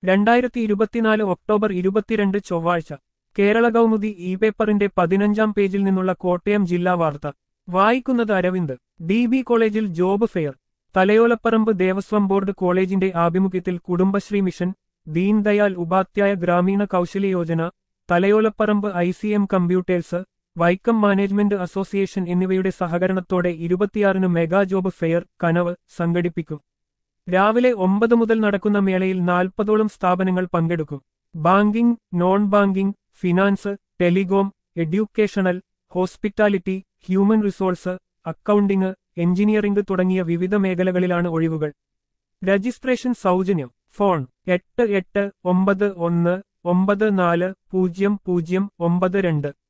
രണ്ടായിരത്തി ഇരുപത്തിനാല് ഒക്ടോബർ ഇരുപത്തിരണ്ട് ചൊവ്വാഴ്ച കേരള കൗമുദി ഇ പേപ്പറിന്റെ പതിനഞ്ചാം പേജിൽ നിന്നുള്ള കോട്ടയം ജില്ലാ വാർത്ത വായിക്കുന്നത് അരവിന്ദ് ഡി ബി കോളേജിൽ job fair Thalayolaparambu Devaswom board കോളേജിന്റെ ആഭിമുഖ്യത്തിൽ Kudumbashree mission Deendayal Upadhyaya Grameen Kaushalya Yojana Thalayolaparambu I C M computers Vaikom management association എന്നിവയുടെ സഹകരണത്തോടെ ഇരുപത്തിയാറിന് മെഗാ ജോബ് ഫെയർ കനവ് സംഘടിപ്പിക്കും രാവിലെ ഒമ്പത് മുതൽ നടക്കുന്ന മേളയിൽ നാൽപ്പതോളം സ്ഥാപനങ്ങൾ പങ്കെടുക്കും banking non banking finance telecom educational hospitality human resource accounting engineering തുടങ്ങിയ വിവിധ മേഖലകളിലാണ് ഒഴിവുകൾ രജിസ്ട്രേഷൻ സൗജന്യം ഫോൺ എട്ട് എട്ട് ഒമ്പത് ഒന്ന് ഒമ്പത് നാല് പൂജ്യം പൂജ്യം ഒമ്പത് രണ്ട്